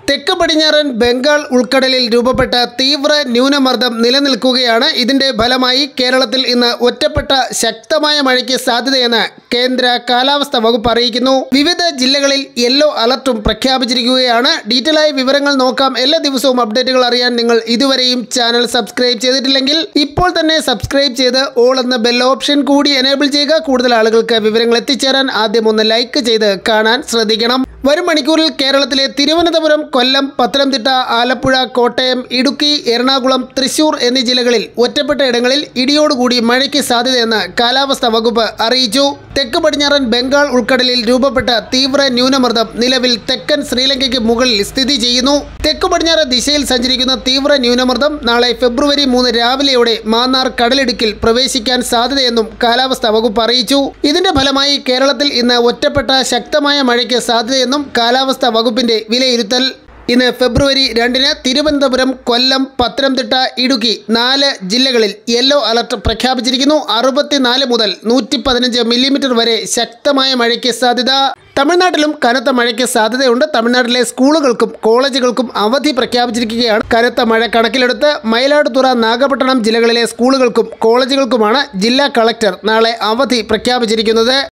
തെക്ക് പടിഞ്ഞാറൻ ബംഗാൾ ഉൾക്കടലിൽ രൂപപ്പെട്ട തീവ്ര ന്യൂനമർദ്ദം നിലനിൽക്കുകയാണ് ഇതിന്റെ ഫലമായി കേരളത്തിൽ ഇന്ന് ഒറ്റപ്പെട്ട ശക്തമായ മഴയ്ക്ക് സാധ്യതയെന്ന് കേന്ദ്ര കാലാവസ്ഥാ വകുപ്പ് അറിയിക്കുന്നു വിവിധ ജില്ലകളിൽ യെല്ലോ അലർട്ടും പ്രഖ്യാപിച്ചിരിക്കുകയാണ് ഡീറ്റെയിൽ ആയ വിവരങ്ങൾ നോക്കാം എല്ലാ ദിവസവും അപ്ഡേറ്റുകൾ അറിയാൻ നിങ്ങൾ ഇതുവരെയും ചാനൽ സബ്സ്ക്രൈബ് ചെയ്തിട്ടില്ലെങ്കിൽ ഇപ്പോൾ തന്നെ സബ്സ്ക്രൈബ് ചെയ്ത് ഓൾ എന്ന ബെൽ ഓപ്ഷൻ കൂടി എനേബിൾ ചെയ്യുക കൂടുതൽ ആളുകൾക്ക് വിവരങ്ങൾ എത്തിച്ചേരാൻ ആദ്യം ഒന്ന് ലൈക്ക് ചെയ്ത് കാണാൻ ശ്രദ്ധിക്കണം വരും മണിക്കൂറിൽ കേരളത്തിലെ തിരുവനന്തപുരം കൊല്ലം പത്തനംതിട്ട ആലപ്പുഴ കോട്ടയം ഇടുക്കി എറണാകുളം തൃശൂർ എന്നീ ജില്ലകളിൽ ഒറ്റപ്പെട്ട ഇടങ്ങളിൽ ഇടിയോടുകൂടി മഴയ്ക്ക് സാധ്യതയെന്ന് കാലാവസ്ഥാ വകുപ്പ് അറിയിച്ചു തെക്ക് പടിഞ്ഞാറൻ ബംഗാൾ ഉൾക്കടലിൽ രൂപപ്പെട്ട തീവ്ര ന്യൂനമർദ്ദം നിലവിൽ തെക്കൻ ശ്രീലങ്കയ്ക്ക് മുകളിൽ സ്ഥിതി ചെയ്യുന്നു തെക്ക് പടിഞ്ഞാറ് ദിശയിൽ സഞ്ചരിക്കുന്ന തീവ്ര ന്യൂനമർദ്ദം നാളെ ഫെബ്രുവരി മൂന്ന് രാവിലെയോടെ മാന്നാർ കടലിടുക്കിൽ പ്രവേശിക്കാൻ സാധ്യതയെന്നും കാലാവസ്ഥാ വകുപ്പ് അറിയിച്ചു ഇതിന്റെ ഫലമായി കേരളത്തിൽ ഇന്ന് ഒറ്റപ്പെട്ട ശക്തമായ മഴയ്ക്ക് സാധ്യതയെന്നും കാലാവസ്ഥാ വകുപ്പിന്റെ വിലയിരുത്തൽ ഇന്ന് ഫെബ്രുവരി രണ്ടിന് തിരുവനന്തപുരം കൊല്ലം പത്തനംതിട്ട ഇടുക്കി നാല് ജില്ലകളിൽ യെല്ലോ അലർട്ട് പ്രഖ്യാപിച്ചിരിക്കുന്നു അറുപത്തിനാല് മുതൽ നൂറ്റി പതിനഞ്ച് മില്ലിമീറ്റർ വരെ ശക്തമായ മഴയ്ക്ക് സാധ്യത തമിഴ്നാട്ടിലും കനത്ത മഴയ്ക്ക് സാധ്യതയുണ്ട് തമിഴ്നാട്ടിലെ സ്കൂളുകൾക്കും കോളേജുകൾക്കും അവധി പ്രഖ്യാപിച്ചിരിക്കുകയാണ് കനത്ത മഴ കണക്കിലെടുത്ത് മയിലാടുതുറ നാഗപട്ടണം ജില്ലകളിലെ സ്കൂളുകൾക്കും കോളേജുകൾക്കുമാണ് ജില്ലാ കളക്ടർ നാളെ അവധി പ്രഖ്യാപിച്ചിരിക്കുന്നത്